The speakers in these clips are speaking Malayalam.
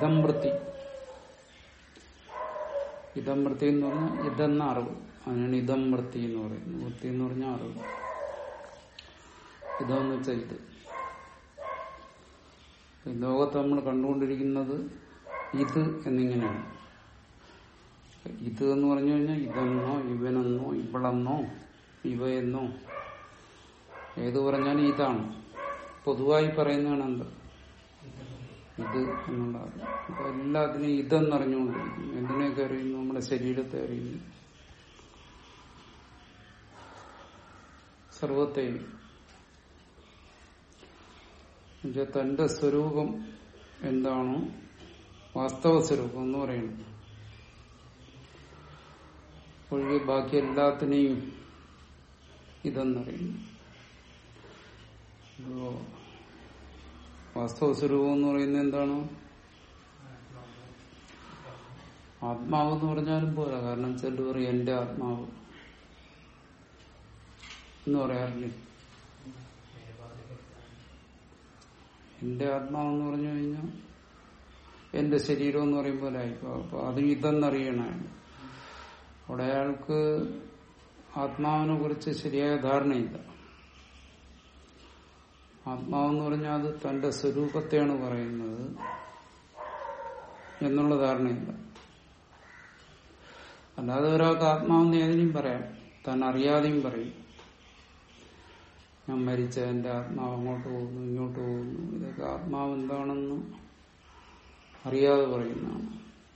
ഇതം വൃത്തി ഇതം വൃത്തി എന്ന് പറഞ്ഞാൽ ഇതെന്ന അറിവ് അതിനാണ് ഇതം വൃത്തി എന്ന് പറയുന്നത് വൃത്തി എന്ന് പറഞ്ഞാൽ അറിവ് ഇതെന്ന് വെച്ചാൽ ഇത് ഈ ലോകത്ത് നമ്മൾ കണ്ടുകൊണ്ടിരിക്കുന്നത് ഇത് എന്നിങ്ങനെയാണ് ഇത് എന്ന് പറഞ്ഞു കഴിഞ്ഞാൽ ഇതെന്നോ ഇവനെന്നോ ഇവളെന്നോ ഇവയെന്നോ ഏത് പറഞ്ഞാലും ഇതാണ് പൊതുവായി പറയുന്നതാണ് എന്ത് ഇത് എന്നുള്ളത് അപ്പൊ എല്ലാത്തിനും ഇതെന്നറിഞ്ഞുകൊണ്ടിരിക്കും എന്തിനെയൊക്കെ അറിയുന്നു നമ്മുടെ ശരീരത്തെ അറിയുന്നു സർവത്തെയും എന്നുവെച്ചാൽ തന്റെ സ്വരൂപം എന്താണോ വാസ്തവ സ്വരൂപം എന്ന് പറയുന്നത് ഒഴികെ ബാക്കി എല്ലാത്തിനെയും ഇതെന്നറിയുന്നു ഇപ്പോ വാസ്തവ സ്വരൂപം എന്ന് പറയുന്നത് എന്താണ് ആത്മാവ് എന്ന് പറഞ്ഞാലും പോരാ കാരണം ചിലർ പറയും എന്റെ ആത്മാവ് എന്ന് പറയാറില്ലേ എന്റെ ആത്മാവ് എന്ന് പറഞ്ഞു കഴിഞ്ഞാൽ എന്റെ ശരീരം എന്ന് പറയുമ്പോൾ ആയിപ്പോ അപ്പൊ അത് ഇതെന്നറിയണം അവിടെ അയാൾക്ക് ആത്മാവിനെ കുറിച്ച് ശരിയായ ധാരണയില്ല ആത്മാവെന്ന് പറഞ്ഞാൽ അത് തന്റെ സ്വരൂപത്തെയാണ് പറയുന്നത് എന്നുള്ള ധാരണയില്ല അല്ലാതെ ഒരാൾക്ക് ആത്മാവെന്ന് ഏതിനും പറയാം താൻ അറിയാതെയും പറയും ഞാൻ മരിച്ച എന്റെ ആത്മാവ് അങ്ങോട്ട് പോകുന്നു ഇങ്ങോട്ട് പോകുന്നു ഇതൊക്കെ ആത്മാവ് എന്താണെന്ന് അറിയാതെ പറയുന്നതാണ്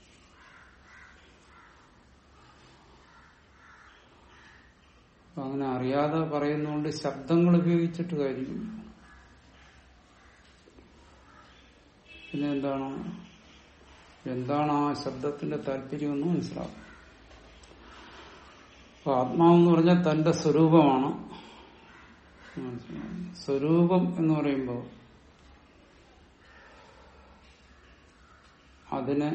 അപ്പൊ അങ്ങനെ അറിയാതെ പറയുന്നതുകൊണ്ട് ശബ്ദങ്ങൾ ഉപയോഗിച്ചിട്ട് കാര്യമില്ല പിന്നെ എന്താണ് എന്താണ് ആ ശബ്ദത്തിന്റെ താല്പര്യമെന്ന് മനസ്സിലാവും അപ്പൊ ആത്മാവെന്ന് പറഞ്ഞാൽ തന്റെ സ്വരൂപമാണ് മനസ്സിലാവും. സ്വരൂപം എന്ന് പറയുമ്പോൾ അതിനെ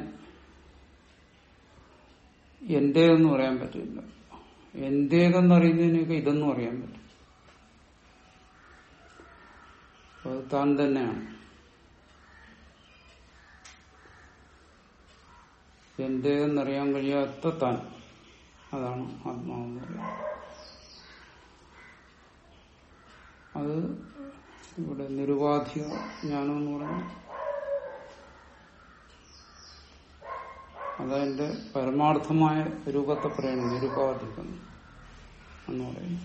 എന്റേതെന്ന് പറയാൻ പറ്റില്ല എന്റേതെന്നറിയുന്നതിനൊക്കെ ഇതെന്നും അറിയാൻ പറ്റും അപ്പൊ അത് താൻ തന്നെയാണ് എന്റേതെന്നറിയാൻ കഴിയാത്ത താൻ അതാണ് ആത്മാവെന്ന് പറയുന്നത് അത് ഇവിടെ നിരുപാധിക ജ്ഞാനം എന്ന് പറഞ്ഞു അതതിന്റെ പരമാർത്ഥമായ രൂപത്തെ പറയണം നിരുപാധികം എന്ന് പറയുന്നു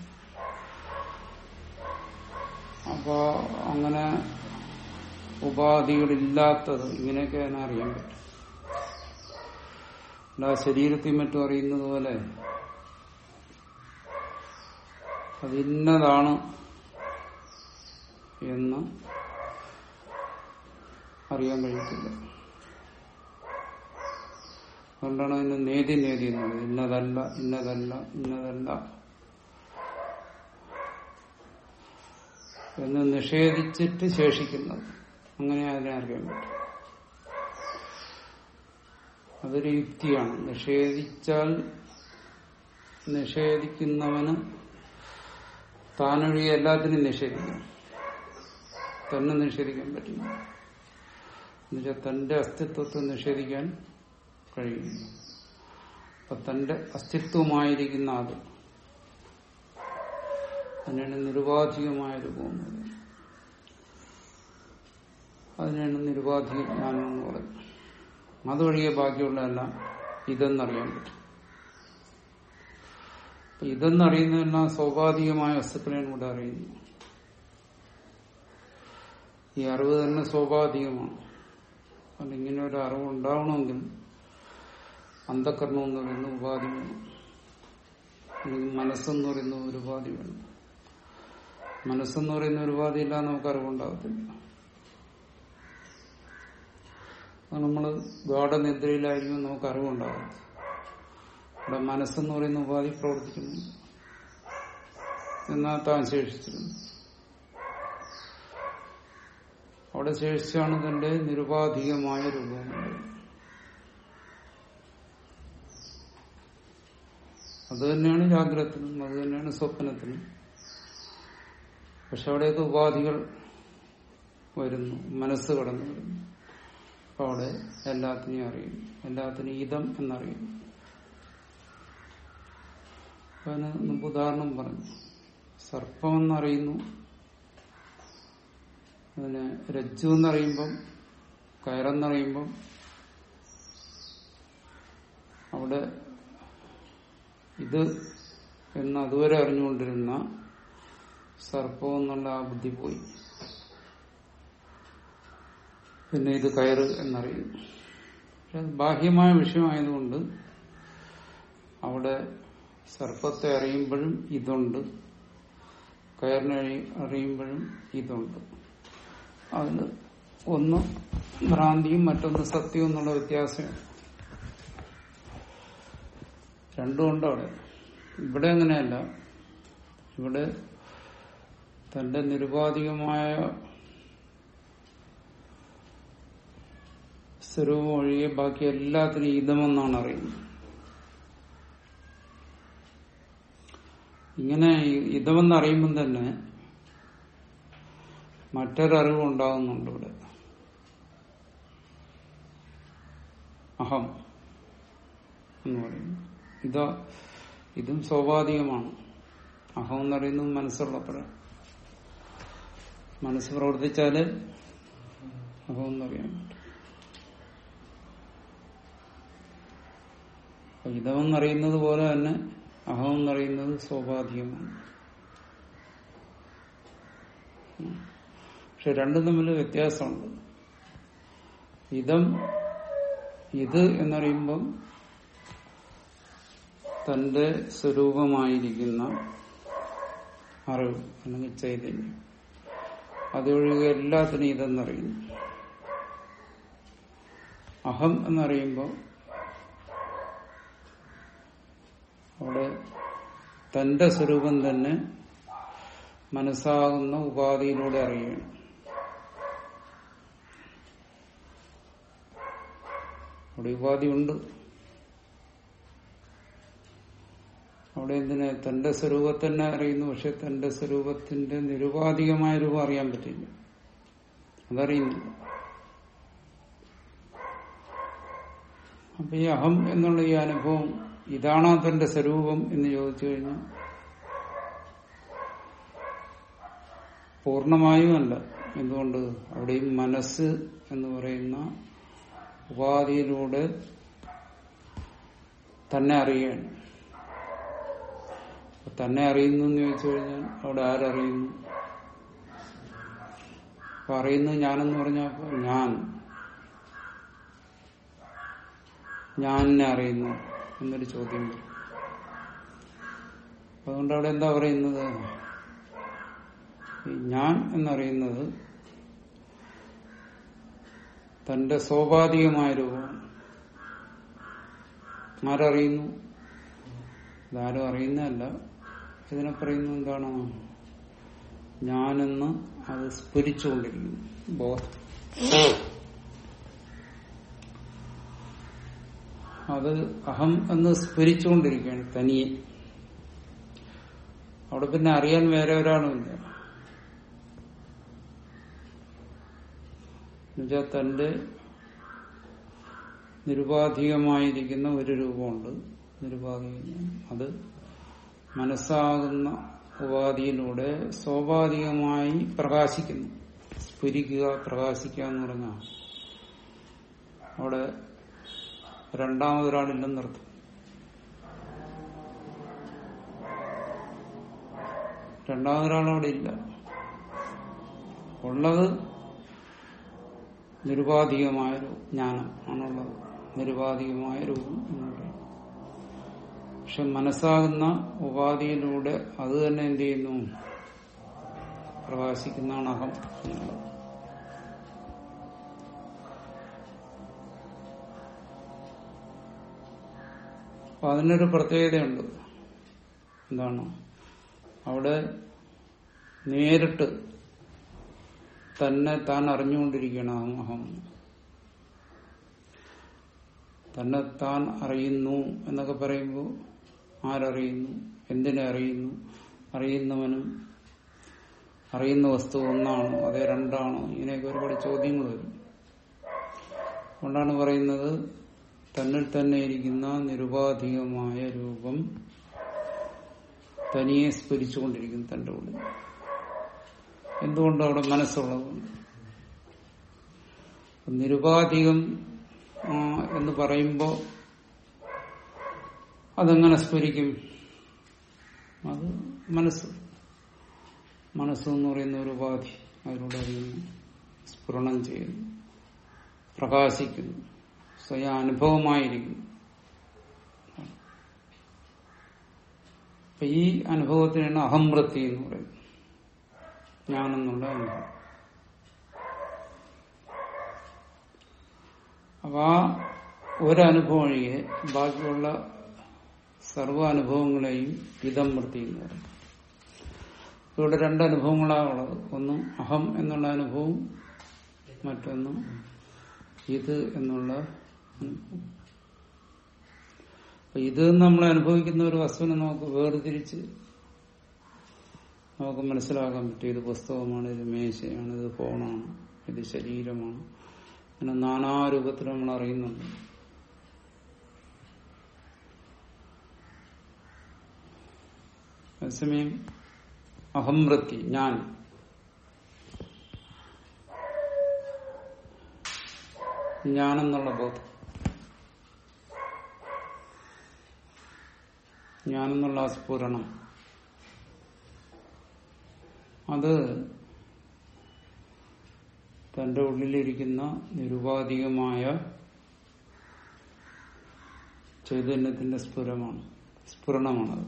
അപ്പൊ അങ്ങനെ ഉപാധികളില്ലാത്തത് ഇങ്ങനെയൊക്കെ അതിനെ അറിയാൻ പറ്റും അല്ല ശരീരത്തിൽ മറ്റും അറിയുന്നത് പോലെ അത് ഇന്നതാണ് എന്ന് അറിയാൻ കഴിയത്തില്ല അതുകൊണ്ടാണ് അതിന് നേതി നേതി എന്നുള്ളത് ഇന്നതല്ല ഇന്നതല്ല ഇന്നതല്ല എന്ന് നിഷേധിച്ചിട്ട് ശേഷിക്കുന്നത് അങ്ങനെ അതിനെ അറിയാൻ പറ്റും അതൊരു യുക്തിയാണ് നിഷേധിച്ചാൽ നിഷേധിക്കുന്നവന് താനൊഴിയെ എല്ലാത്തിനും നിഷേധിക്കണം തന്നെ നിഷേധിക്കാൻ പറ്റില്ല എന്നുവെച്ചാൽ തന്റെ അസ്തിത്വത്തെ നിഷേധിക്കാൻ കഴിയില്ല അപ്പൊ തന്റെ അസ്തിത്വമായിരിക്കുന്ന അത് അതിനാണ് നിരുപാധികമായ രൂപം എന്ന് പറയുന്നത് അതിനാണ് നിരുപാധിക ജ്ഞാനം എന്ന് പറയുന്നത് അതൊഴികെ ബാക്കിയുള്ളതെല്ലാം ഇതെന്നറിയാൻ പറ്റും അപ്പൊ ഇതെന്നറിയുന്നതെല്ലാം സ്വാഭാവികമായ വസ്തുക്കളെയാണ് ഇവിടെ അറിയുന്നത് ഈ അറിവ് തന്നെ സ്വാഭാവികമാണ് അതുകൊണ്ട് ഇങ്ങനെ ഒരു അറിവ് ഉണ്ടാവണമെങ്കിൽ അന്ധകരണം എന്ന് പറയുന്ന ഉപാധി വേണം അല്ലെങ്കിൽ മനസ്സെന്ന് പറയുന്ന ഒരു ഉപാധി വേണം മനസ്സെന്ന് പറയുന്ന ഒരു ഉപാധി ഇല്ലാതെ നമുക്ക് അറിവുണ്ടാകത്തില്ല അത് നമ്മള് ഗാഠനിദ്രയിലായിരിക്കും നമുക്ക് അറിവുണ്ടാകത്തില്ല ഇവിടെ മനസ്സെന്ന് പറയുന്ന ഉപാധി പ്രവർത്തിക്കുന്നു എന്നാൽ താൻ ശേഷിച്ചിരുന്നു അവിടെ ശേഷിച്ചാണ് തന്റെ നിരുപാധികമായ രൂപം അത് തന്നെയാണ് ജാഗ്രതത്തിനും അത് തന്നെയാണ് സ്വപ്നത്തിനും പക്ഷെ അവിടെയൊക്കെ ഉപാധികൾ വരുന്നു മനസ്സ് കടന്നു വരുന്നു അപ്പൊ അവിടെ എല്ലാത്തിനെയും അറിയും എല്ലാത്തിനും ഇതം എന്നറിയും അപ്പൊ അതിന് മുമ്പ് ഉദാഹരണം പറഞ്ഞു സർപ്പം എന്നറിയുന്നു അതിന് രജ്ജു എന്നറിയുമ്പം കയറെന്നറിയുമ്പം അവിടെ ഇത് എന്ന് അതുവരെ അറിഞ്ഞുകൊണ്ടിരുന്ന സർപ്പം എന്നുള്ള ആ ബുദ്ധി പോയി പിന്നെ ഇത് കയറ് എന്നറിയുന്നു പക്ഷെ അത് ബാഹ്യമായ വിഷയമായതുകൊണ്ട് അവിടെ സർപ്പത്തെ അറിയുമ്പോഴും ഇതുണ്ട് കയറിനെ അറി- അറിയുമ്പോഴും ഇതുണ്ട് അതിന് ഒന്ന് ഭ്രാന്തിയും മറ്റൊന്ന് സത്യവും എന്നുള്ള വ്യത്യാസം രണ്ടുമുണ്ട് അവിടെ ഇവിടെ അങ്ങനെയല്ല ഇവിടെ തന്റെ നിരുപാധികമായ സ്വരൂപം ഒഴികെ ബാക്കി എല്ലാത്തിനും ഇതമെന്നാണ് അറിയുന്നത് ഇങ്ങനെ ഇതമെന്ന് അറിയുമ്പം തന്നെ മറ്റൊരറിവ് ഉണ്ടാകുന്നുണ്ട് ഇവിടെ അഹം എന്ന് പറയുന്നു ഇതാ ഇതും സ്വാഭാവികമാണ് അഹം എന്ന് പറയുന്നത് മനസ്സുള്ളപ്പോഴാണ് മനസ്സ് പ്രവർത്തിച്ചാല് അഹം എന്നറിയാൻ പറ്റും അപ്പൊ ഇതമെന്നറിയുന്നത് പോലെ തന്നെ അഹം എന്നറിയുന്നത് സ്വാഭാവികമാണ് ഉം. പക്ഷെ രണ്ടും തമ്മിൽ വ്യത്യാസമുണ്ട് ഇതം ഇത് എന്നറിയുമ്പം തന്റെ സ്വരൂപമായിരിക്കുന്ന അറിവ് അല്ലെങ്കിൽ ചൈതന്യം അതൊഴികെ എല്ലാത്തിനും ഇതെന്നറിയുന്നു അഹം എന്നറിയുമ്പോൾ അവിടെ തന്റെ സ്വരൂപം തന്നെ മനസ്സാകുന്ന ഉപാധിയിലൂടെ അറിയുകയാണ് അവിടെ ഉപാധി ഉണ്ട് അവിടെ എന്തിനെ തന്റെ സ്വരൂപത്തന്നെ അറിയുന്നു പക്ഷെ തന്റെ സ്വരൂപത്തിന്റെ നിരുപാധികമായ രൂപം അറിയാൻ പറ്റില്ല അതറിയുന്നില്ല അപ്പൊ ഈ അഹം എന്നുള്ള ഈ അനുഭവം ഇതാണോ തന്റെ സ്വരൂപം എന്ന് ചോദിച്ചു കഴിഞ്ഞാൽ പൂർണമായും അല്ല എന്തുകൊണ്ട് അവിടെയും മനസ്സ് എന്ന് പറയുന്ന ഉപാധിയിലൂടെ തന്നെ അറിയുകയാണ് അപ്പൊ തന്നെ അറിയുന്നു എന്ന് ചോദിച്ചു കഴിഞ്ഞാൽ അവിടെ ആരറിയുന്നു അപ്പൊ അറിയുന്നത് ഞാനെന്ന് പറഞ്ഞപ്പോ ഞാൻ ഞാൻ എന്നെ അറിയുന്നു എന്നൊരു ചോദ്യം വരും അപ്പൊ അതുകൊണ്ട് അവിടെ എന്താ പറയുന്നത് ഈ ഞാൻ എന്നറിയുന്നത് തന്റെ സ്വാഭാവികമായ രൂപമാണ് ആരറിയുന്നു ഇതാരും അറിയുന്നതല്ല ഇതിനെ പറയുന്നത് എന്താണ് ഞാനെന്ന് അത് സ്ഫുരിച്ചുകൊണ്ടിരിക്കുന്നു ബോധം അത് അഹം എന്ന് സ്ഫുരിച്ചുകൊണ്ടിരിക്കുകയാണ് തനിയെ അവിടെ പിന്നെ അറിയാൻ വേറെ ഒരാളുമില്ല എന്നുവെച്ചാൽ തന്റെ നിരുപാധികമായിരിക്കുന്ന ഒരു രൂപമുണ്ട് നിരുപാധികം അത് മനസ്സാകുന്ന ഉപാധിയിലൂടെ സ്വാഭാവികമായി പ്രകാശിക്കുന്നു സ്ഫുരിക്കുക പ്രകാശിക്കുക എന്ന് പറഞ്ഞാൽ അവിടെ രണ്ടാമതൊരാളില്ലെന്നർത്ഥം രണ്ടാമതൊരാളവിടെ ഇല്ല ഉള്ളത് നിരുപാധികമായ ഒരു ജ്ഞാനം ആണുള്ളത് നിരുപാധികമായ രൂപം എന്ന് പറയും പക്ഷെ മനസ്സാകുന്ന ഉപാധിയിലൂടെ അത് തന്നെ എന്ത് ചെയ്യുന്നു പ്രകാശിക്കുന്നതാണ് അഹം എന്നുള്ളത് അപ്പൊ അതിനൊരു പ്രത്യേകതയുണ്ട് എന്താണ് അവിടെ നേരിട്ട് തന്നെ താൻ അറിഞ്ഞുകൊണ്ടിരിക്കണം അഹം അഹം തന്നെ താൻ അറിയുന്നു എന്നൊക്കെ പറയുമ്പോൾ ആരറിയുന്നു എന്തിനെ അറിയുന്നു അറിയുന്നവനും അറിയുന്ന വസ്തു ഒന്നാണോ അതേ രണ്ടാണോ ഇങ്ങനെയൊക്കെ ഒരുപാട് ചോദ്യങ്ങൾ വരും അതുകൊണ്ടാണ് പറയുന്നത് തന്നിൽ തന്നെ ഇരിക്കുന്ന നിരുപാധികമായ രൂപം തനിയെ സ്ഫരിച്ചുകൊണ്ടിരിക്കുന്നു തന്റെ ഉള്ളിൽ എന്തുകൊണ്ട് അവിടെ മനസ്സുള്ളതുകൊണ്ട് നിരുപാധികം ആ, എന്ന് പറയുമ്പോൾ അതെങ്ങനെ സ്ഫുരിക്കും അത് മനസ്സ് മനസ്സ് എന്ന് പറയുന്ന ഒരു ഉപാധി അതിലൂടെ അറിയുന്നു സ്ഫുരണം ചെയ്യുന്നു പ്രകാശിക്കുന്നു സ്വയം അനുഭവമായിരിക്കുന്നു അപ്പൊ ഈ അനുഭവത്തിനാണ് അഹംവൃത്തി എന്ന് പറയുന്നത് ഞാനെന്നുള്ള അനുഭവം അപ്പൊ ആ ഒരനുഭവം ഒഴികെ ബാക്കിയുള്ള സർവ അനുഭവങ്ങളെയും ഇതം വൃത്തി എന്ന് പറയും ഇവിടെ രണ്ട് അനുഭവങ്ങളാണ് ഉള്ളത് ഒന്ന് അഹം എന്നുള്ള അനുഭവം മറ്റൊന്ന് ഇത് എന്നുള്ള അനുഭവം അപ്പൊ ഇത് നമ്മൾ അനുഭവിക്കുന്ന ഒരു വസ്തുവിനെ നമുക്ക് വേർതിരിച്ച് നമുക്ക് മനസ്സിലാക്കാൻ പറ്റും ഇത് പുസ്തകമാണ് ഇത് മേശയാണ് ഇത് ഫോണാണ് ഇത് ശരീരമാണ് അങ്ങനെ നാനാരൂപത്തിൽ നമ്മൾ അറിയുന്നുണ്ട് അതേസമയം അഹംവൃത്തി ഞാൻ ഞാനെന്നുള്ള ബോധം ഞാനെന്നുള്ള ആ സ്ഫുരണം അത് തന്റെ ഉള്ളിലിരിക്കുന്ന നിരുപാധികമായ ചൈതന്യത്തിന്റെ സ്ഫുരമാണ് സ്ഫുരണമാണത്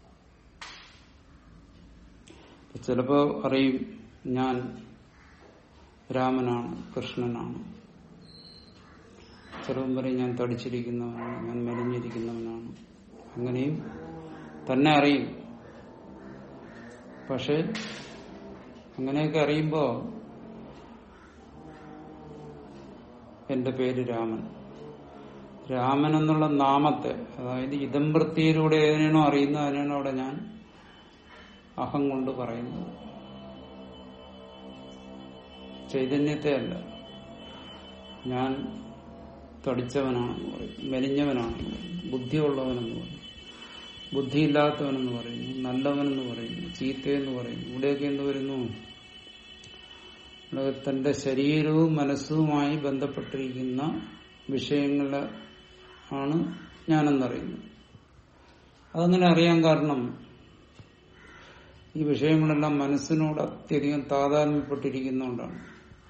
ചിലപ്പോ അറിയും ഞാൻ രാമനാണ് കൃഷ്ണനാണ് ചിലപ്പം പറയും ഞാൻ തടിച്ചിരിക്കുന്നവനാണ് ഞാൻ മെലിഞ്ഞിരിക്കുന്നവനാണ് അങ്ങനെയും തന്നെ അറിയും പക്ഷെ അങ്ങനെയൊക്കെ അറിയുമ്പോ എന്റെ പേര് രാമൻ രാമൻ എന്നുള്ള നാമത്തെ അതായത് ഇതംവൃത്തിയിലൂടെ ഏതിനാണോ അറിയുന്നത് അതിനാണ് അവിടെ ഞാൻ അഹം കൊണ്ട് പറയുന്നത് ചൈതന്യത്തെ അല്ല ഞാൻ തടിച്ചവനാണെന്ന് പറയും മെലിഞ്ഞവനാണെന്ന് പറയും ബുദ്ധിയുള്ളവനെന്ന് പറയും ബുദ്ധിയില്ലാത്തവനെന്ന് പറയുന്നു നല്ലവനെന്ന് പറയുന്നു ചീത്തയെന്ന് പറയുന്നു ഇവിടെയൊക്കെ എന്ത് വരുന്നു ഇവിടെ തന്റെ ശരീരവും മനസ്സുമായി ബന്ധപ്പെട്ടിരിക്കുന്ന വിഷയങ്ങളെ ആണ് ഞാനെന്നറിയുന്നത് അതങ്ങനെ അറിയാൻ കാരണം ഈ വിഷയങ്ങളെല്ലാം മനസ്സിനോട് അത്യധികം താതാത്മ്യപ്പെട്ടിരിക്കുന്നതുകൊണ്ടാണ്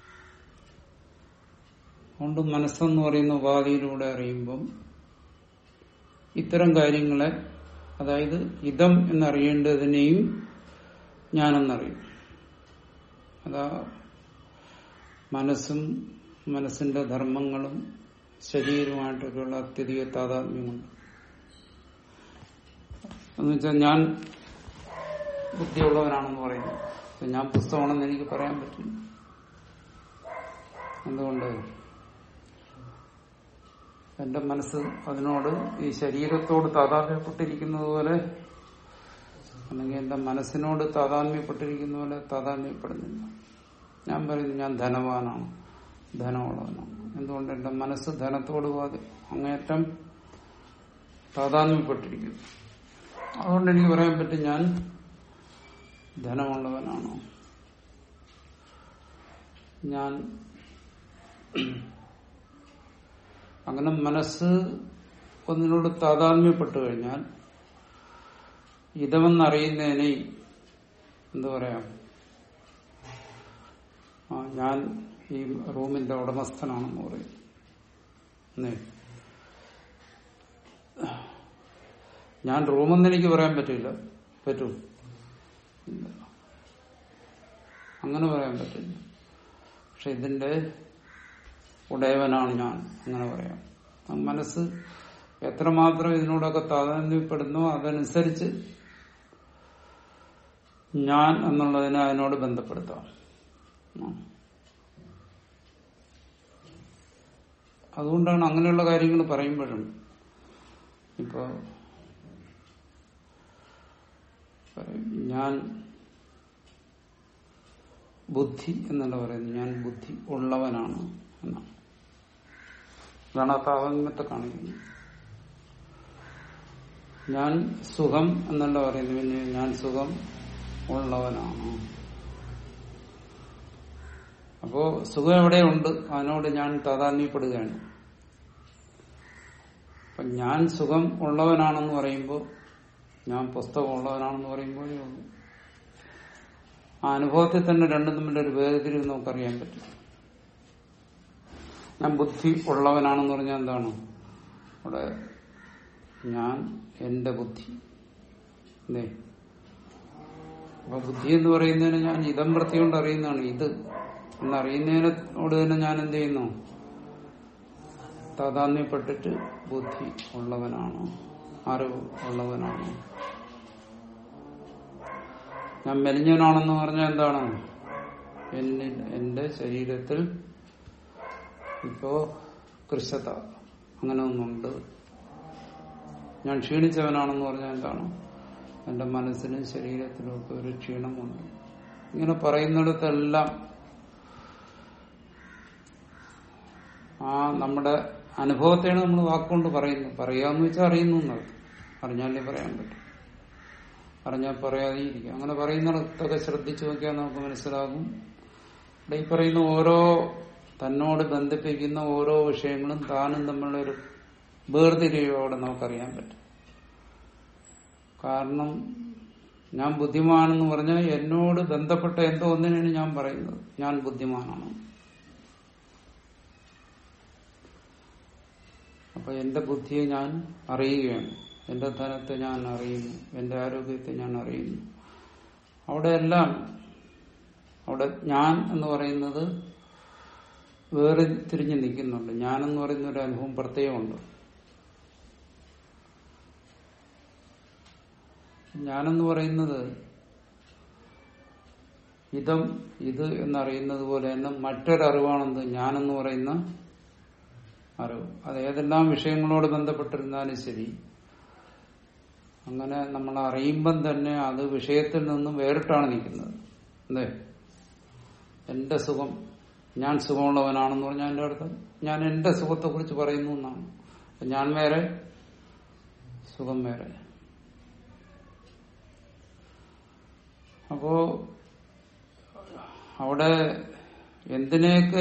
അതുകൊണ്ട് മനസ്സെന്ന് പറയുന്ന ഉപാധിയിലൂടെ അറിയുമ്പം ഇത്തരം കാര്യങ്ങളെ അതായത് ഇതം എന്നറിയേണ്ടതിനെയും ഞാനെന്നറിയും അതാ മനസ്സും മനസ്സിന്റെ ധർമ്മങ്ങളും ശരീരവുമായിട്ടൊക്കെയുള്ള അത്യധിക താതാത്മ്യമുണ്ട് എന്നുവെച്ചാൽ ഞാൻ ബുദ്ധിയുള്ളവനാണെന്ന് പറയുന്നു പക്ഷെ ഞാൻ പുസ്തകമാണെന്ന് എനിക്ക് പറയാൻ പറ്റില്ല എന്തുകൊണ്ട് എന്റെ മനസ്സ് അതിനോട് ഈ ശരീരത്തോട് താതാത്മ്യപ്പെട്ടിരിക്കുന്നത് പോലെ അല്ലെങ്കിൽ എന്റെ മനസ്സിനോട് താതാത്മ്യപ്പെട്ടിരിക്കുന്ന പോലെ താതാത്മ്യപ്പെടുന്നില്ല ഞാൻ പറയുന്നു ഞാൻ ധനവാനാണ് ധനമുള്ളവനാണ് എന്തുകൊണ്ട് എന്റെ മനസ്സ് ധനത്തോട് പാതി അങ്ങേറ്റം താതാത്മ്യപ്പെട്ടിരിക്കുന്നു അതുകൊണ്ട് എനിക്ക് പറയാൻ പറ്റും ഞാൻ ധനമുള്ളവനാണോ ഞാൻ അങ്ങനെ മനസ്സ് ഒന്നിനോട് താതാത്മ്യപ്പെട്ടു കഴിഞ്ഞാൽ ഇതമെന്നറിയുന്നതിനെ എന്താ പറയാം ആ ഞാൻ ഈ റൂമിന്റെ ഉടമസ്ഥനാണെന്ന് പറയും എന്നേ. ഞാൻ റൂമെന്ന് എനിക്ക് പറയാൻ പറ്റില്ല പറ്റൂ ഇല്ല. അങ്ങനെ പറയാൻ പറ്റില്ല പക്ഷെ ഇതിന്റെ ഉടയവനാണ് ഞാൻ അങ്ങനെ പറയാം ആ മനസ്സ് എത്രമാത്രം ഇതിനോടൊക്കെ താതാന്യപ്പെടുന്നോ അതനുസരിച്ച് ഞാൻ എന്നുള്ളതിനെ അതിനോട് ബന്ധപ്പെടുത്താം ആ. അതുകൊണ്ടാണ് അങ്ങനെയുള്ള കാര്യങ്ങൾ പറയുമ്പോഴും ഇപ്പോ പറയും, ഞാൻ ബുദ്ധി എന്നല്ല പറയുന്നത് ഞാൻ ബുദ്ധി ഉള്ളവനാണ് എന്നാണ് അതാണ് ആ താതാത്മ്യത്തെ കാണിക്കുന്നത് ഞാൻ സുഖം എന്നല്ല പറയുന്നത് പിന്നെ ഞാൻ സുഖം ഉള്ളവനാണ് അപ്പോ സുഖം എവിടെയുണ്ട് അതിനോട് ഞാൻ താതാത്മ്യപ്പെടുകയാണ് അപ്പൊ ഞാൻ സുഖം ഉള്ളവനാണെന്ന് പറയുമ്പോൾ ഞാൻ പുസ്തകം ഉള്ളവനാണെന്ന് പറയുമ്പോഴേ ഉള്ളൂ ആ അനുഭവത്തിൽ തന്നെ രണ്ടും തമ്മിലൊരു വേർതിരിവ് നമുക്കറിയാൻ പറ്റും ഞാൻ ബുദ്ധി ഉള്ളവനാണെന്ന് പറഞ്ഞാൽ എന്താണ് അവിടെ ഞാൻ എന്റെ ബുദ്ധി അല്ലേ അപ്പൊ ബുദ്ധി എന്ന് പറയുന്നതിന് ഞാൻ ഇതം വൃത്തി കൊണ്ട് അറിയുന്നതാണ് ഇത് എന്നറിയുന്നതിനോട് തന്നെ ഞാൻ എന്ത് ചെയ്യുന്നു താതാത്മ്യപ്പെട്ടിട്ട് ബുദ്ധി ഉള്ളവനാണ് അറിവ് ഉള്ളവനാണ് ഞാൻ മെലിഞ്ഞവനാണെന്ന് പറഞ്ഞാൽ എന്താണ് എന്നിൽ എന്റെ ശരീരത്തിൽ ഇപ്പോ കൃശത അങ്ങനെ ഒന്നുണ്ട് ഞാൻ ക്ഷീണിച്ചവനാണെന്ന് പറഞ്ഞാൽ എന്താണ് എന്റെ മനസ്സിനും ശരീരത്തിനും ഒക്കെ ഒരു ക്ഷീണമുണ്ട് ഇങ്ങനെ പറയുന്നിടത്തെല്ലാം ആ നമ്മുടെ അനുഭവത്തെയാണ് നമ്മൾ വാക്കുകൊണ്ട് പറയുന്നത് പറയാന്ന് വെച്ചാൽ അറിയുന്നു എന്നത് അറിഞ്ഞാലേ പറയാൻ പറ്റും അറിഞ്ഞാൽ പറയാതെ ഇരിക്കും അങ്ങനെ പറയുന്നിടത്തൊക്കെ ശ്രദ്ധിച്ചു നോക്കിയാൽ നമുക്ക് മനസ്സിലാകും ഇവിടെ ഈ പറയുന്ന ഓരോ തന്നോട് ബന്ധിപ്പിക്കുന്ന ഓരോ വിഷയങ്ങളും താനും തമ്മിലുള്ള ഒരു വേർതിരിയോടെ നമുക്കറിയാൻ പറ്റും കാരണം ഞാൻ ബുദ്ധിമാനെന്ന് പറഞ്ഞാൽ എന്നോട് ബന്ധപ്പെട്ട എന്തോ ഒന്നിനാണ് ഞാൻ പറയുന്നത് ഞാൻ ബുദ്ധിമാനാണ് അപ്പൊ എന്റെ ബുദ്ധിയെ ഞാൻ അറിയുകയാണ് എന്റെ ധനത്തെ ഞാൻ അറിയുന്നു എന്റെ ആരോഗ്യത്തെ ഞാൻ അറിയുന്നു അവിടെയെല്ലാം അവിടെ ഞാൻ എന്ന് പറയുന്നത് വേറെ തിരിഞ്ഞു നിൽക്കുന്നുണ്ട് ഞാനെന്ന് പറയുന്ന ഒരു അനുഭവം പ്രത്യേകമുണ്ട് ഞാനെന്ന് പറയുന്നത് ഇതം ഇത് എന്നറിയുന്നത് പോലെ തന്നെ മറ്റൊരറിവാണെന്ത് ഞാനെന്ന് പറയുന്ന അറിവ് അത് ഏതെല്ലാം വിഷയങ്ങളോട് ബന്ധപ്പെട്ടിരുന്നാലും ശരി അങ്ങനെ നമ്മൾ അറിയുമ്പം തന്നെ അത് വിഷയത്തിൽ നിന്നും വേറിട്ടാണ് നിൽക്കുന്നത് എന്തേ എന്റെ സുഖം ഞാൻ സുഖമുള്ളവനാണെന്ന് പറഞ്ഞാൽ എന്റെ അർത്ഥം ഞാൻ എന്റെ സുഖത്തെ കുറിച്ച് പറയുന്നു എന്നാണ് ഞാൻ വേറെ സുഖം വേറെ അപ്പോ അവിടെ എന്തിനെയൊക്കെ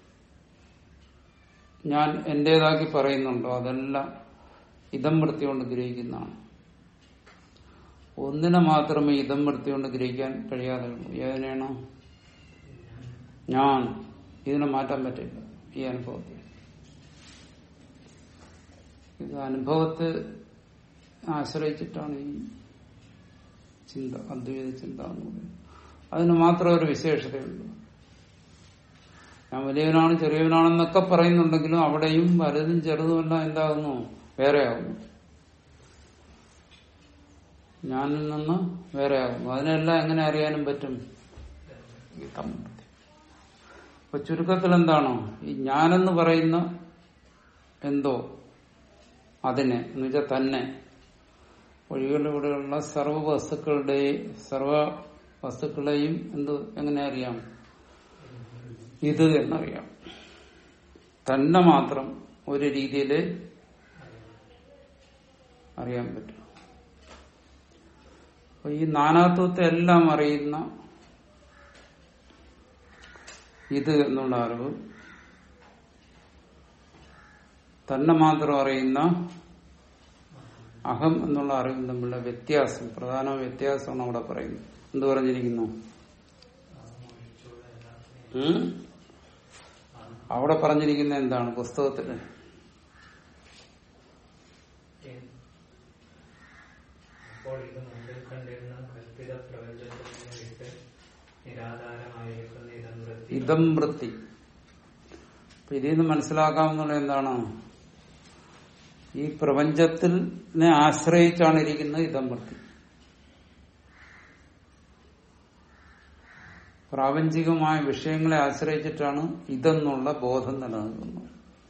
ഞാൻ എന്റേതാക്കി പറയുന്നുണ്ടോ അതെല്ലാം ഇതം വൃത്തി കൊണ്ട് ഗ്രഹിക്കുന്നതാണ് ഒന്നിനെ മാത്രമേ ഇതം വൃത്തി കൊണ്ട് ഗ്രഹിക്കാൻ കഴിയാതെ ഉള്ളൂ ഏതിനാണ് ഞാൻ ഇതിനെ മാറ്റാൻ പറ്റില്ല ഈ അനുഭവത്തിൽ ഇത് അനുഭവത്തെ ആശ്രയിച്ചിട്ടാണ് ഈ ചിന്ത അദ്വൈത ചിന്ത എന്ന് പറയുന്നത് അതിന് മാത്രം ഒരു വിശേഷതയുണ്ട് ഞാൻ വലിയവനാണ് ചെറിയവനാണെന്നൊക്കെ പറയുന്നുണ്ടെങ്കിലും അവിടെയും വലുതും ചെറുതുമെല്ലാം എന്താകുന്നു വേറെ ആകുന്നു ഞാനിൽ നിന്ന് വേറെ ആകുന്നു അതിനെല്ലാം എങ്ങനെ അറിയാനും പറ്റും അപ്പൊ ചുരുക്കത്തിൽ എന്താണോ ഈ ഞാനെന്ന് പറയുന്ന എന്തോ അതിനെ എന്ന് വെച്ചാൽ തന്നെ ഒഴികളിലൂടെയുള്ള സർവ വസ്തുക്കളുടെ സർവ വസ്തുക്കളെയും എന്ത് എങ്ങനെ അറിയാം ഇത് എന്നറിയാം തന്നെ മാത്രം ഒരു രീതിയിൽ അറിയാൻ പറ്റും അപ്പൊ ഈ നാനാത്വത്തെ എല്ലാം അറിയുന്ന ഇത് എന്നുള്ള അറിവ് തന്നെ മാത്രം അറിയുന്ന അഹം എന്നുള്ള അറിവും തമ്മിലുള്ള വ്യത്യാസം പ്രധാന വ്യത്യാസമാണ് അവിടെ പറയുന്നത് എന്ത് പറഞ്ഞിരിക്കുന്നു ഉം? അവിടെ പറഞ്ഞിരിക്കുന്ന എന്താണ് പുസ്തകത്തില് അപ്പോൾ ഇത് മുമ്പിൽ കണ്ടിരുന്ന കൽപ്പിത പ്രപഞ്ചത്തിൽ നിന്ന് വിട്ട് നിരാധാരമായിരിക്കുന്ന ഇതം വൃത്തി ഇതം വൃത്തി അപ്പൊ ഇതിൽ നിന്ന് മനസ്സിലാക്കാവുന്ന എന്താണ് ഈ പ്രപഞ്ചത്തിനെ ആശ്രയിച്ചാണ് ഇരിക്കുന്നത് ഇതം വൃത്തി പ്രാപഞ്ചികമായ വിഷയങ്ങളെ ആശ്രയിച്ചിട്ടാണ് ഇതെന്നുള്ള ബോധം നിലനിൽക്കുന്നത്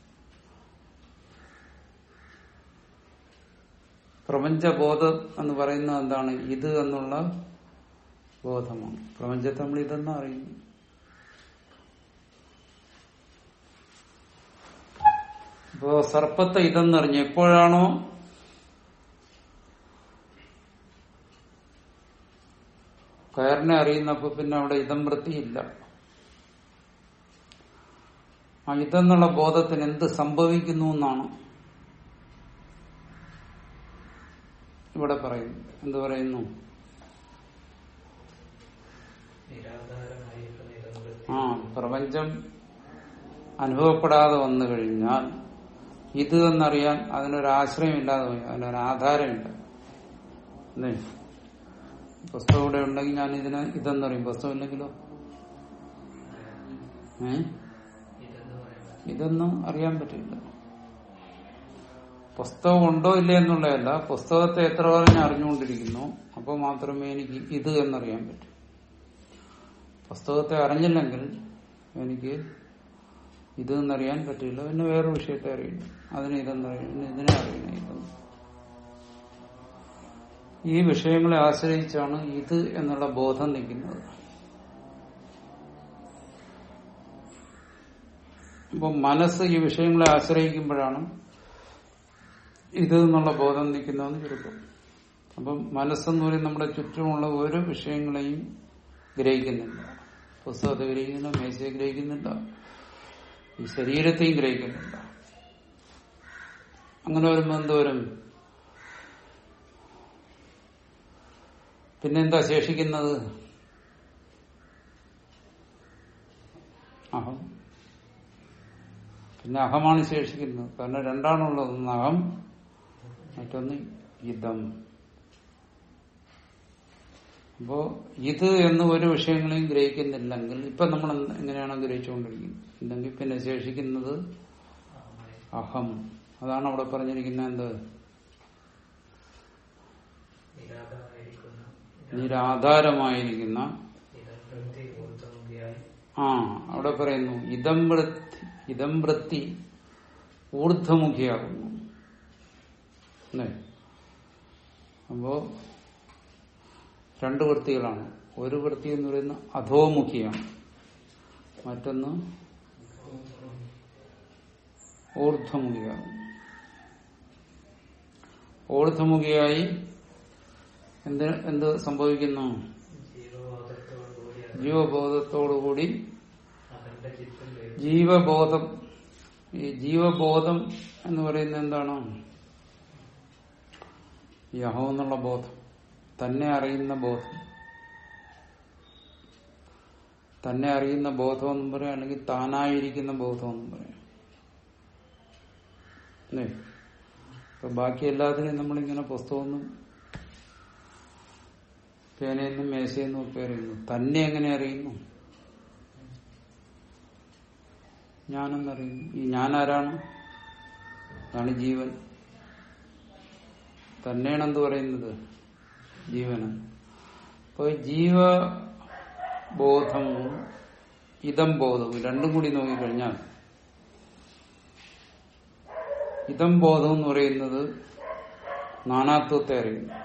പ്രപഞ്ചബോധം എന്ന് പറയുന്നത് എന്താണ് ഇത് എന്നുള്ള ബോധമാണ് പ്രപഞ്ചത്തെ നമ്മൾ ഇതെന്ന് അറിയുന്നു ഇപ്പോ സർപ്പത്തെ ഇതെന്നറിഞ്ഞു എപ്പോഴാണോ കയറിനെ അറിയുന്നപ്പോ പിന്നെ അവിടെ ഇതം വൃത്തിയില്ല ആ ഇതെന്നുള്ള ബോധത്തിന് എന്ത് സംഭവിക്കുന്നു എന്നാണ് ഇവിടെ പറയുന്നു എന്ത് പറയുന്നു നിരാധാരമായിരിക്കുന്ന ഇതം ആ പ്രപഞ്ചം അനുഭവപ്പെടാതെ വന്നു കഴിഞ്ഞാൽ ഇത് എന്നറിയാൻ അതിനൊരാശ്രയം ഇല്ലാതെ പോയി അതിനൊരു ആധാരമില്ല അല്ലേ പുസ്തകം ഇവിടെ ഉണ്ടെങ്കിൽ ഞാൻ ഇതിനെ ഇതെന്നറിയും പുസ്തകം ഇല്ലെങ്കിലോ ഏ ഇതെന്ന് പറയുന്നത് ഇതൊന്നും അറിയാൻ പറ്റില്ല പുസ്തകം ഉണ്ടോ ഇല്ലേ എന്നുള്ളതല്ല പുസ്തകത്തെ എത്ര പറഞ്ഞ് അറിഞ്ഞുകൊണ്ടിരിക്കുന്നു അപ്പോൾ മാത്രമേ എനിക്ക് ഇത് എന്നറിയാൻ പറ്റൂ പുസ്തകത്തെ അറിഞ്ഞില്ലെങ്കിൽ എനിക്ക് ഇത് എന്നറിയാൻ പറ്റില്ല പിന്നെ വേറെ വിഷയത്തെ അറിയില്ല അതിനെ ഇതെന്നറിയണം പിന്നെ ഇതിനെ അറിയണം ഇതെന്ന് ഈ വിഷയങ്ങളെ ആശ്രയിച്ചാണ് ഇത് എന്നുള്ള ബോധം നിൽക്കുന്നത് അപ്പൊ മനസ്സ് ഈ വിഷയങ്ങളെ ആശ്രയിക്കുമ്പോഴാണ് ഇത് എന്നുള്ള ബോധം നിൽക്കുന്നതെന്ന് ചുരുക്കം അപ്പം മനസ്സെന്ന് പറയുന്നത് നമ്മുടെ ചുറ്റുമുള്ള ഓരോ വിഷയങ്ങളെയും ഗ്രഹിക്കുന്നില്ല പുസ്തകത്തെ ഗ്രഹിക്കുന്നില്ല മേശയെ ഗ്രഹിക്കുന്നില്ല ഈ ശരീരത്തെയും ഗ്രഹിക്കുന്നില്ല അങ്ങനെ വരുമ്പോ എന്തോരും പിന്നെന്താ ശേഷിക്കുന്നത് അഹം പിന്നെ അഹമാണ് ശേഷിക്കുന്നത് കാരണം രണ്ടാണുള്ളത് ഒന്ന് അഹം മറ്റൊന്ന് ഇതം അപ്പോ ഇത് എന്ന് ഒരു വിഷയങ്ങളെയും ഗ്രഹിക്കുന്നില്ലെങ്കിൽ ഇപ്പൊ നമ്മൾ എന്ത് എങ്ങനെയാണ് ഗ്രഹിച്ചുകൊണ്ടിരിക്കുന്നത് അല്ലെങ്കിൽ പിന്നെ ശേഷിക്കുന്നത് അഹമായി അഹം അതാണ് അവിടെ പറഞ്ഞിരിക്കുന്നത് എന്ത് നിരാധാരമായിരിക്കുന്ന നിരാധാരമായിരിക്കുന്ന ഇതം പ്രവൃത്തി ഊർദ്ധമുഖിയായി ആ അവിടെ പറയുന്നു ഇതം വൃത്തി ഇതം വൃത്തി ഊർധമുഖിയാകുന്നു അല്ലേ അപ്പോ രണ്ട് വൃത്തികളാണ് ഒരു വൃത്തി എന്ന് പറയുന്ന അധോമുഖിയാണ് മറ്റൊന്ന് ഊർധമുഖിയാകുന്നു ഊർധമുഖിയായി എന്ത് എന്ത് സംഭവിക്കുന്നു ജീവബോധത്തോടുകൂടി അത് ജീവബോധത്തോടുകൂടി അഖണ്ഡ ചിത്തം വരും ജീവബോധം ഈ ജീവബോധം എന്ന് പറയുന്നത് എന്താണ് ഈ അഹം എന്നുള്ള ബോധം തന്നെ അറിയുന്ന ബോധം തന്നെ അറിയുന്ന ബോധം എന്നും പറയാം അല്ലെങ്കിൽ താനായിരിക്കുന്ന ബോധം എന്നും പറയാം അല്ലേ ഇപ്പൊ ബാക്കി എല്ലാത്തിനെയും നമ്മളിങ്ങനെ പുസ്തകമൊന്നും പേനയെന്നും മേശയെന്നും ഒക്കെ അറിയുന്നു തന്നെ എങ്ങനെ അറിയുന്നു ഞാനെന്നറിയുന്നു ഈ ഞാനാരാണ് അതാണ് ജീവൻ തന്നെയാണ് എന്ത് പറയുന്നത് ജീവന് അപ്പൊ ജീവബോധവും ഇതം ബോധവും രണ്ടും കൂടി നോക്കിക്കഴിഞ്ഞാൽ ഇതം ബോധം എന്ന് പറയുന്നത് നാനാത്വത്തെ അറിയുന്നു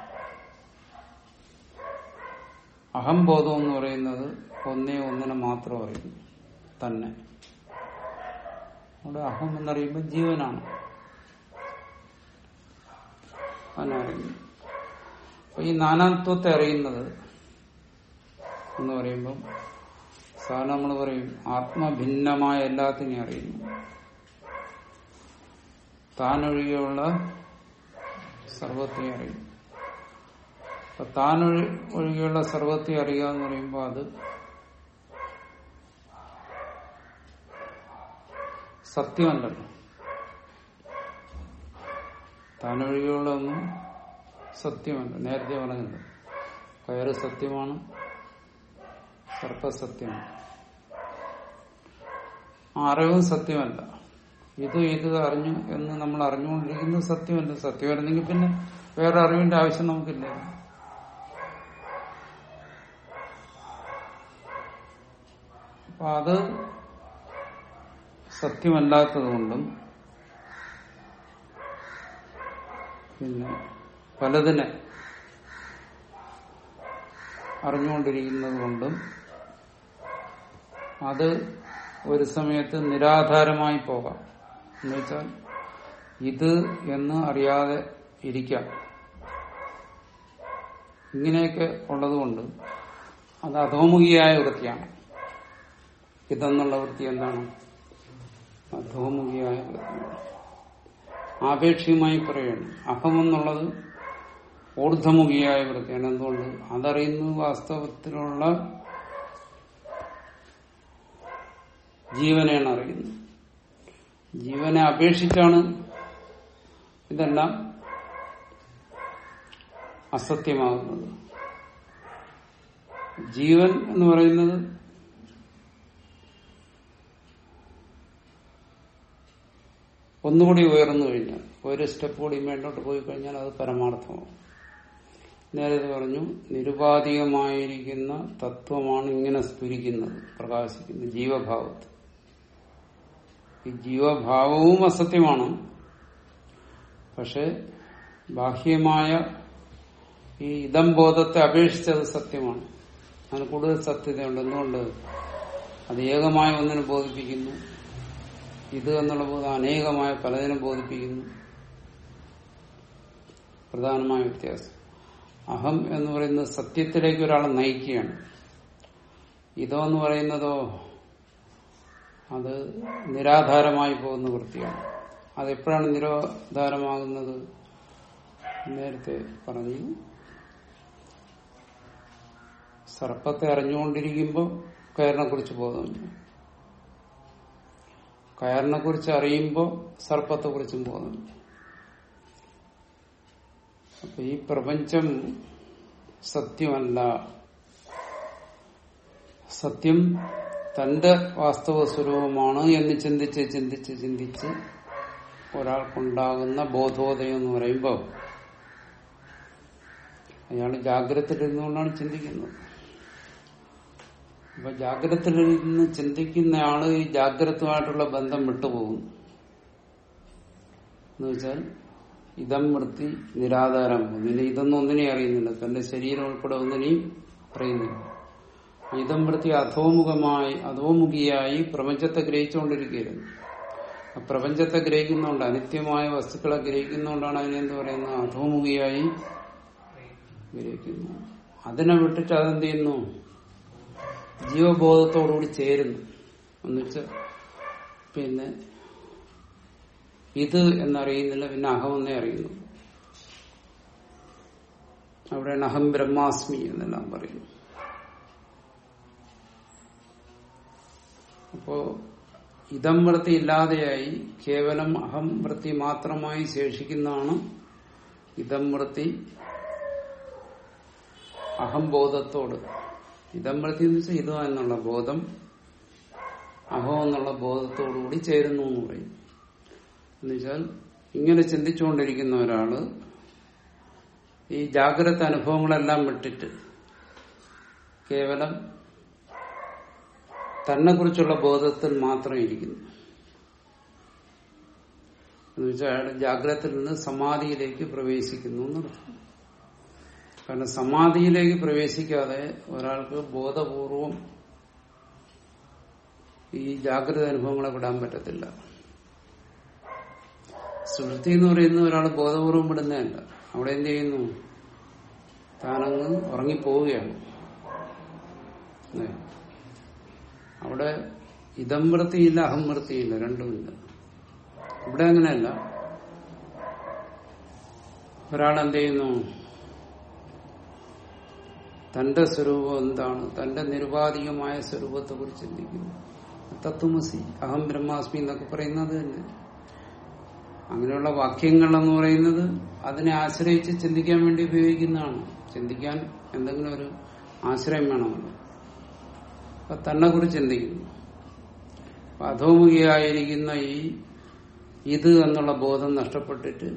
അഹംബോധം എന്ന് പറയുന്നത് ഒന്നേ ഒന്നിനെ മാത്രം അറിയുന്നു തന്നെ അവിടെ അഹം എന്നറിയുമ്പോൾ ജീവനാണ് അതിനറിയുന്നു അപ്പൊ ഈ നാനാത്വത്തെ അറിയുന്നത് എന്ന് പറയുമ്പം സാധാരണ നമ്മൾ പറയും ആത്മഭിന്നമായ എല്ലാത്തിനെയും അറിയുന്നു താനൊഴികെയുള്ള സർവത്തെ അറിയും അപ്പൊ താനൊഴി ഒഴികെയുള്ള സർവത്തെ അറിയുക എന്ന് പറയുമ്പോൾ അത് സത്യമല്ലല്ലോ താനൊഴികെയുള്ള ഒന്നും സത്യമല്ല നേരത്തെ പറഞ്ഞല്ലോ കയറ് സത്യമാണ് സർപ്പസത്യമാണ് ആ അറിവും സത്യമല്ല ഇത് ഇത് അറിഞ്ഞു എന്ന് നമ്മൾ അറിഞ്ഞുകൊണ്ടിരിക്കുന്നത് സത്യമല്ല സത്യമായിരുന്നെങ്കിൽ പിന്നെ വേറെ അറിവിന്റെ ആവശ്യം നമുക്കില്ല അപ്പൊ അത് സത്യമല്ലാത്തത് കൊണ്ടും പിന്നെ പലതിനെ അറിഞ്ഞുകൊണ്ടിരിക്കുന്നത് കൊണ്ടും അത് ഒരു സമയത്ത് നിരാധാരമായി പോകാം എന്നുവെച്ചാൽ ഇത് എന്ന് അറിയാതെ ഇരിക്കാം ഇങ്ങനെയൊക്കെ ഉള്ളതുകൊണ്ട് അത് അധോമുഖിയായ വൃത്തിയാണ് ഇതെന്നുള്ള വൃത്തി എന്താണ് അധോമുഖിയായ വൃത്തിയാണ് ആപേക്ഷികമായി പറയുകയാണ് അഹമെന്നുള്ളത് ഊർധമുഖിയായ വൃത്തിയാണ് എന്തുകൊണ്ട് അതറിയുന്നത് വാസ്തവത്തിലുള്ള ജീവനെയാണ് അറിയുന്നത് ജീവനെ അപേക്ഷിച്ചാണ് ഇതെല്ലാം അസത്യമാകുന്നത് ജീവൻ എന്ന് പറയുന്നത് ഒന്നുകൂടി ഉയർന്നു കഴിഞ്ഞാൽ ഒരു സ്റ്റെപ്പ് കൂടി മേലോട്ട് പോയി കഴിഞ്ഞാൽ അത് പരമാർത്ഥമാവും നേരത്തെ പറഞ്ഞു നിരുപാധികമായിരിക്കുന്ന തത്വമാണ് ഇങ്ങനെ സ്ഫുരിക്കുന്നത് പ്രകാശിക്കുന്നത് ജീവഭാവത്ത് ഈ ജീവഭാവവും അസത്യമാണ് പക്ഷെ ബാഹ്യമായ ഈ ഇതം ബോധത്തെ അപേക്ഷിച്ചത് സത്യമാണ് അതിന് കൂടുതൽ സത്യതയുണ്ട് എന്തുകൊണ്ട് അത് ഏകമായ ഒന്നിനെ ബോധിപ്പിക്കുന്നു ഇത് എന്നുള്ള ബോധം അനേകമായ പലതിനും ബോധിപ്പിക്കുന്നു പ്രധാനമായ വ്യത്യാസം അഹം എന്ന് പറയുന്നത് സത്യത്തിലേക്ക് ഒരാളെ നയിക്കുകയാണ് ഇതോ എന്ന് പറയുന്നതോ അത് നിരാധാരമായി പോകുന്ന വൃത്തിയാണ് അതെപ്പോഴാണ് നിരാധാരമാകുന്നത് നേരത്തെ പറഞ്ഞു സർപ്പത്തെ അറിഞ്ഞുകൊണ്ടിരിക്കുമ്പോൾ കയറിനെ കുറിച്ച് ബോധമില്ല കയറിനെ കുറിച്ച് അറിയുമ്പോൾ സർപ്പത്തെ കുറിച്ചും ബോധമില്ല അപ്പൊ ഈ പ്രപഞ്ചം സത്യമല്ല സത്യം തന്റെ വാസ്തവ സ്വരൂപമാണ് എന്ന് ചിന്തിച്ച് ചിന്തിച്ച് ചിന്തിച്ച് ഒരാൾക്കുണ്ടാകുന്ന ബോധോദയം എന്ന് പറയുമ്പോൾ അയാൾ ജാഗ്രതയിലിരുന്നുകൊണ്ടാണ് ചിന്തിക്കുന്നത് അപ്പൊ ജാഗ്രതയിലിരുന്ന് ചിന്തിക്കുന്നയാള് ഈ ജാഗ്രതമായിട്ടുള്ള ബന്ധം വിട്ടുപോകുന്നു എന്നുവെച്ചാൽ ഇതം വൃത്തി നിരാധാരം പിന്നെ ഇതൊന്നും ഒന്നിനെയും അറിയുന്നില്ല തന്റെ ശരീരം ഉൾപ്പെടെ ഒന്നിനെയും അറിയുന്നില്ല ഇതം വൃത്തി അധോമുഖമായി അധോമുഖിയായി പ്രപഞ്ചത്തെ ഗ്രഹിച്ചുകൊണ്ടിരിക്കുകയായിരുന്നു ആ പ്രപഞ്ചത്തെ ഗ്രഹിക്കുന്നതുകൊണ്ട് അനിത്യമായ വസ്തുക്കളെ ഗ്രഹിക്കുന്നതുകൊണ്ടാണ് അതിനെന്ത് പറയുന്നത് അധോമുഖിയായി ഗ്രഹിക്കുന്നു അതിനെ വിട്ടിട്ട് അതെന്ത് ചെയ്യുന്നു ജീവബോധത്തോടുകൂടി ചേരുന്നു എന്നുവെച്ചാൽ പിന്നെ ഇത് എന്നറിയുന്നില്ല പിന്നെ അഹമെന്നേ അറിയുന്നു അവിടെയാണ് അഹം ബ്രഹ്മാസ്മി എന്നെല്ലാം പറയുന്നു അപ്പോ ഇതം വൃത്തി ഇല്ലാതെയായി കേവലം അഹം വൃത്തി മാത്രമായി ശേഷിക്കുന്നതാണ് ഇതം വൃത്തി അഹംബോധത്തോട് ഇതം വൃത്തി എന്ന് വെച്ചാൽ ഇതോ എന്നുള്ള ബോധം അഹം എന്നുള്ള ബോധത്തോടുകൂടി ചേരുന്നു എന്ന് പറയും എന്നുവെച്ചാൽ ഇങ്ങനെ ചിന്തിച്ചുകൊണ്ടിരിക്കുന്ന ഒരാള് ഈ ജാഗ്രത അനുഭവങ്ങളെല്ലാം വിട്ടിട്ട് കേവലം തന്നെ കുറിച്ചുള്ള ബോധത്തിൽ മാത്രം ഇരിക്കുന്നു എന്നുവെച്ചാൽ അയാൾ ജാഗ്രതയിൽ നിന്ന് സമാധിയിലേക്ക് പ്രവേശിക്കുന്നു എന്നർത്ഥം കാരണം സമാധിയിലേക്ക് പ്രവേശിക്കാതെ ഒരാൾക്ക് ബോധപൂർവം ഈ ജാഗ്രത അനുഭവങ്ങളെ വിടാൻ പറ്റത്തില്ല സുഹൃത്തി എന്ന് പറയുന്ന ഒരാൾ ബോധപൂർവം വിടുന്നതല്ല അവിടെ എന്ത് ചെയ്യുന്നു താനങ്ങ് ഉറങ്ങിപ്പോവുകയാണ് അവിടെ ഇതം വൃത്തിയില്ല അഹം വൃത്തിയില്ല രണ്ടുമില്ല ഇവിടെ അങ്ങനെയല്ല ഒരാൾ എന്ത് ചെയ്യുന്നു തന്റെ സ്വരൂപം എന്താണ് തന്റെ നിരുപാധികമായ സ്വരൂപത്തെ കുറിച്ച് ചിന്തിക്കുന്നു തത്വമസി അഹം ബ്രഹ്മാസ്മി എന്നൊക്കെ പറയുന്നത് തന്നെ അങ്ങനെയുള്ള വാക്യങ്ങൾ എന്ന് പറയുന്നത് അതിനെ ആശ്രയിച്ച് ചിന്തിക്കാൻ വേണ്ടി ഉപയോഗിക്കുന്നതാണ് ചിന്തിക്കാൻ എന്തെങ്കിലും ഒരു ആശ്രയം വേണമല്ലോ അപ്പൊ തന്നെ കുറിച്ച് ചിന്തിക്കുന്നു അധോമുഖിയായിരിക്കുന്ന ഈ ഇത് എന്നുള്ള ബോധം നഷ്ടപ്പെട്ടിട്ട്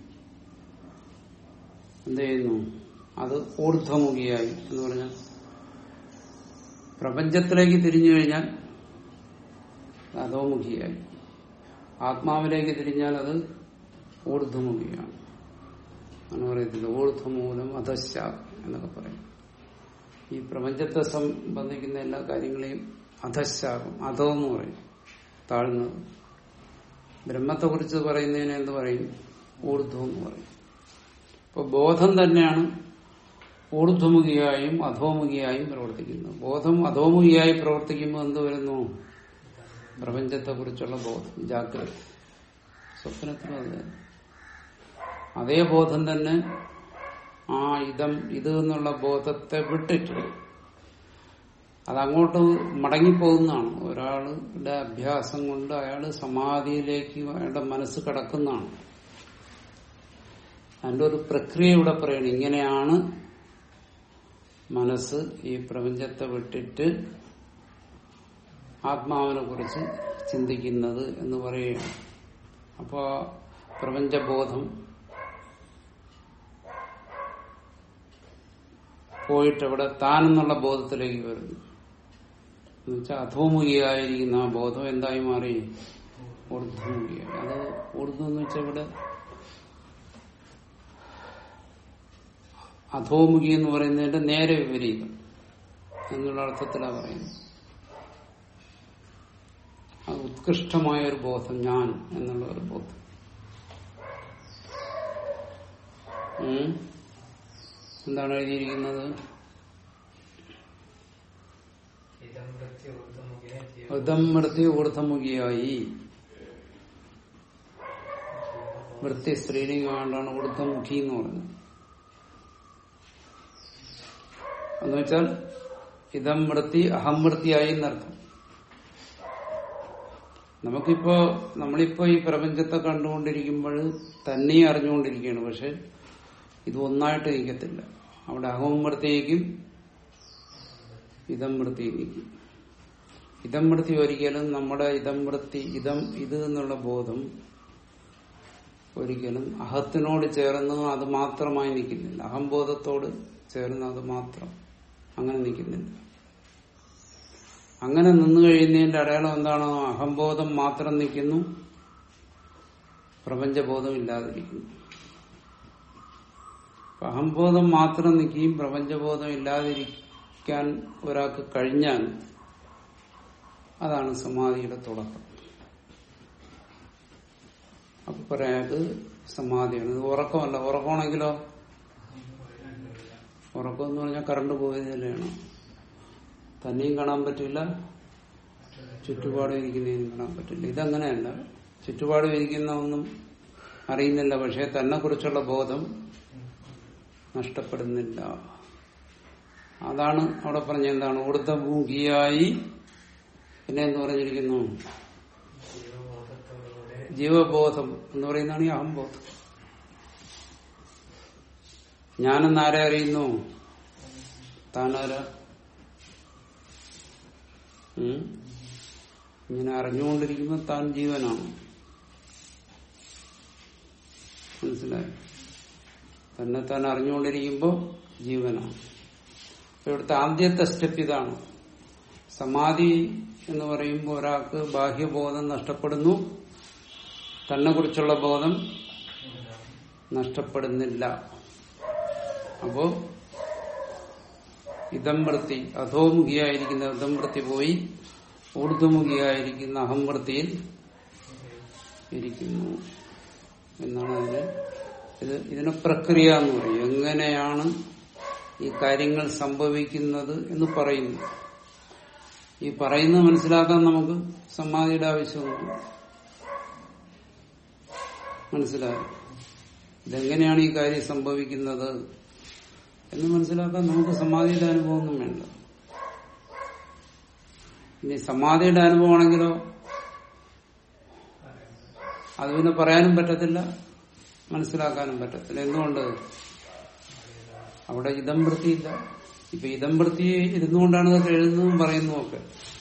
എന്ത് ചെയ്യുന്നു അത് ഊർധ്വമുഖിയായി എന്ന് പറഞ്ഞാൽ പ്രപഞ്ചത്തിലേക്ക് തിരിഞ്ഞു കഴിഞ്ഞാൽ അധോമുഖിയായി ആത്മാവിലേക്ക് തിരിഞ്ഞാൽ അത് ഊർധ്വമുഖിയാണ് അങ്ങനെ പറയത്തില്ല ഊർധ്വമൂലം അധശ എന്നൊക്കെ പറയും ഈ പ്രപഞ്ചത്തെ സംബന്ധിക്കുന്ന എല്ലാ കാര്യങ്ങളെയും അധശാകും അധോ എന്ന് പറയും താഴ്ന്നത് ബ്രഹ്മത്തെ കുറിച്ച് പറയുന്നതിന് എന്ത് പറയും ഊർധ്വം എന്ന് പറയും ഇപ്പൊ ബോധം തന്നെയാണ് ഊർധ്വമുഖിയായും അധോമുഖിയായും പ്രവർത്തിക്കുന്നത് ബോധം അധോമുഖിയായി പ്രവർത്തിക്കുമ്പോൾ എന്ത് വരുന്നു പ്രപഞ്ചത്തെ കുറിച്ചുള്ള ബോധം ജാഗ്രത സ്വപ്നത്തിലും അത് തന്നെ. അതേ ബോധം തന്നെ ആ ഇതം ഇത് എന്നുള്ള ബോധത്തെ വിട്ടിട്ട് അതങ്ങോട്ട് മടങ്ങിപ്പോകുന്നതാണ് ഒരാളുടെ അഭ്യാസം കൊണ്ട് അയാൾ സമാധിയിലേക്ക് അയാളുടെ മനസ്സ് കിടക്കുന്നതാണ് അതിന്റെ ഒരു പ്രക്രിയ ഇവിടെ പറയണം ഇങ്ങനെയാണ് മനസ്സ് ഈ പ്രപഞ്ചത്തെ വിട്ടിട്ട് ആത്മാവിനെ കുറിച്ച് ചിന്തിക്കുന്നത് എന്ന് പറയുകയാണ് അപ്പോ പ്രപഞ്ചബോധം പോയിട്ട് അവിടെ താനെന്നുള്ള ബോധത്തിലേക്ക് വരുന്നു എന്നുവെച്ചാൽ അധോമുഖിയായിരിക്കുന്ന ആ ബോധം എന്തായി മാറി ഊർധ്വമുഖിയായി അത് ഊർധ്വം എന്ന് വെച്ചാൽ ഇവിടെ അധോമുഖി എന്ന് പറയുന്നതിന്റെ നേരെ വിപരീതം എന്നുള്ള അർത്ഥത്തിലാണ് പറയുന്നത് അത് ഉത്കൃഷ്ടമായ ഒരു ബോധം ഞാൻ എന്നുള്ള ഒരു ബോധം ഉം. എന്താണ് എഴുതിയിരിക്കുന്നത് ഇതം പ്രത്യ ഊർദ്ധമുഖേ ജീവ ഉദം വൃത്തി ഊർധമുഖിയായി വൃത്തി സ്ത്രീലിംഗമാണ്ടാണ് ഊർധമുഖി എന്ന് പറയുന്നത് എന്ന് വെച്ചാൽ ഇതം വൃത്തി അഹം വൃത്തിയായി എന്നർത്ഥം നമുക്കിപ്പോ നമ്മളിപ്പോ ഈ പ്രപഞ്ചത്തെ കണ്ടുകൊണ്ടിരിക്കുമ്പോൾ തന്നെ അറിഞ്ഞുകൊണ്ടിരിക്കുകയാണ് പക്ഷെ ഇത് ഒന്നായിട്ട് നിൽക്കത്തില്ല അവിടെ അഹവും വൃത്തിയേക്കും ഇതം വൃത്തി നിൽക്കും ഇതം വൃത്തി ഒരിക്കലും നമ്മുടെ ഇതം വൃത്തി ഇതം ഇത് എന്നുള്ള ബോധം ഒരിക്കലും അഹത്തിനോട് ചേർന്ന് അത് മാത്രമായി നിൽക്കുന്നില്ല അഹംബോധത്തോട് ചേർന്ന് അത് മാത്രം അങ്ങനെ നിൽക്കുന്നില്ല അങ്ങനെ നിന്നു കഴിയുന്നതിന്റെ അടയാളം എന്താണോ അഹംബോധം മാത്രം നിൽക്കുന്നു പ്രപഞ്ചബോധം ഇല്ലാതിരിക്കുന്നു അപ്പൊ അഹംബോധം മാത്രം നിൽക്കുകയും പ്രപഞ്ചബോധം ഇല്ലാതിരിക്കാൻ ഒരാൾക്ക് കഴിഞ്ഞാൽ അതാണ് സമാധിയുടെ തുടക്കം അപ്പൊ പറയാം അത് സമാധിയാണ് ഇത് ഉറക്കമല്ല ഉറക്കമാണെങ്കിലോ ഉറക്കം എന്ന് പറഞ്ഞാൽ കറണ്ട് പോയതിലാണ് തന്നെയും കാണാൻ പറ്റില്ല ചുറ്റുപാടും ഇരിക്കുന്നതിനും കാണാൻ പറ്റില്ല ഇതങ്ങനെയല്ല ചുറ്റുപാടും ഇരിക്കുന്ന ഒന്നും അറിയുന്നില്ല പക്ഷെ തന്നെ കുറിച്ചുള്ള ബോധം നഷ്ടപ്പെടുന്നില്ല അതാണ് അവിടെ പറഞ്ഞ എന്താണ് ഊർദ്ധമുഖിയായി പിന്നെ എന്ന് പറഞ്ഞിരിക്കുന്നു ജീവബോധത്തോടുകൂടെ ജീവബോധം എന്ന് പറയുന്നതാണ് ഈ അഹംബോധം ഞാനെന്ന് ആരെ അറിയുന്നു താനാരാ ഉം? ഇങ്ങനെ അറിഞ്ഞുകൊണ്ടിരിക്കുമ്പോൾ താൻ ജീവനാണ് മനസ്സിലായി തന്നെ താൻ അറിഞ്ഞുകൊണ്ടിരിക്കുമ്പോൾ ജീവനാണ് അപ്പൊ ഇവിടുത്തെ ആദ്യത്തെ സ്റ്റെപ്പ് ഇതാണ് സമാധി എന്ന് പറയുമ്പോൾ ഒരാൾക്ക് ബാഹ്യബോധം നഷ്ടപ്പെടുന്നു തന്നെ കുറിച്ചുള്ള ബോധം നഷ്ടപ്പെടുന്നില്ല അപ്പോ ഇതംവൃത്തി അധോമുഖിയായിരിക്കുന്ന ഇതംവൃത്തി പോയി ഊർധ്വമുഖിയായിരിക്കുന്ന അഹംവൃത്തിയിൽ ഇരിക്കുന്നു എന്നാണ് അതിന് ഇത് ഇതിനെ പ്രക്രിയ എന്ന് പറയും എങ്ങനെയാണ് ഈ കാര്യങ്ങൾ സംഭവിക്കുന്നത് എന്ന് പറയുന്നു ഈ പറയുന്നത് മനസ്സിലാക്കാൻ നമുക്ക് സമാധിയുടെ ആവശ്യമൊന്നുമില്ല മനസ്സിലായോ ഇതെങ്ങനെയാണ് ഈ കാര്യം സംഭവിക്കുന്നത് എന്ന് മനസ്സിലാക്കാൻ നമുക്ക് സമാധിയുടെ അനുഭവമൊന്നും വേണ്ട ഇനി സമാധിയുടെ അനുഭവമാണെങ്കിലോ അത് പിന്നെ പറയാനും പറ്റത്തില്ല മനസ്സിലാക്കാനും പറ്റത്തില്ല എന്തുകൊണ്ട് അവിടെ ഇതം വൃത്തിയില്ല ഇപ്പൊ ഇതം വൃത്തി ഇരുന്നുകൊണ്ടാണ് ഇതൊക്കെ എഴുതുന്നതും പറയുന്നതും ഒക്കെ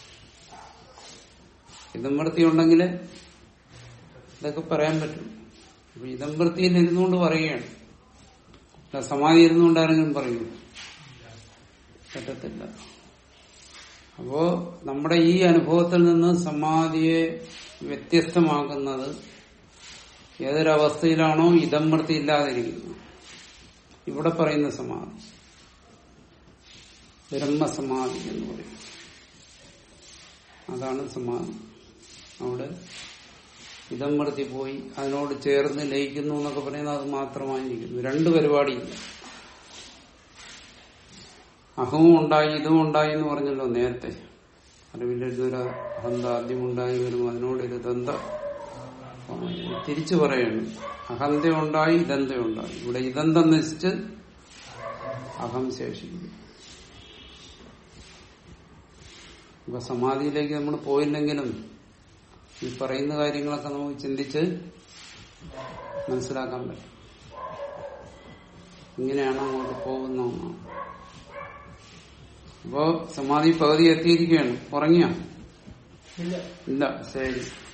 ഇതം വൃത്തി ഉണ്ടെങ്കിൽ ഇതൊക്കെ പറയാൻ പറ്റും അപ്പൊ ഇതം വൃത്തിയിൽ ഇരുന്നുകൊണ്ട് പറയുകയാണ് അല്ല സമാധി ഇരുന്നുകൊണ്ട് ആരെങ്കിലും പറയൂ പറ്റത്തില്ല അപ്പോ നമ്മുടെ ഈ അനുഭവത്തിൽ നിന്ന് സമാധിയെ വ്യത്യസ്തമാക്കുന്നത് ഏതൊരവസ്ഥയിലാണോ ഇതം വൃത്തി ഇല്ലാതിരിക്കുന്നത് ഇവിടെ പറയുന്ന സമാധി ബ്രഹ്മസമാധി എന്ന് പറയും അതാണ് സമാധി അവിടെ ഇതം വൃത്തി പോയി അതിനോട് ചേർന്ന് ലയിക്കുന്നു എന്നൊക്കെ പറയുന്നത് അത് മാത്രമായിരിക്കുന്നു രണ്ട് പരിപാടിയില്ല അഹവും ഉണ്ടായി ഇതും ഉണ്ടായി എന്ന് പറഞ്ഞല്ലോ നേരത്തെ അറിവിന്റെ ഒരു അഹന്ത ആദ്യം ഉണ്ടായി വരും അതിനോട് ഒരു ദന്ത തിരിച്ചു പറയണം അഹന്ത ഉണ്ടായി ഇതന്ത ഉണ്ടായി ഇവിടെ ഇതന്തം നശിച്ച് അഹം ശേഷിക്കുന്നു ഇപ്പൊ സമാധിയിലേക്ക് നമ്മൾ പോയില്ലെങ്കിലും ഈ പറയുന്ന കാര്യങ്ങളൊക്കെ നമുക്ക് ചിന്തിച്ച് മനസ്സിലാക്കാൻ പറ്റും ഇങ്ങനെയാണ് അങ്ങോട്ട് പോകുന്ന ഒന്നാണ് അപ്പോ സമാധി പകുതി എത്തിയിരിക്കുകയാണ് ഉറങ്ങിയ ഇല്ല ഇല്ല ശരി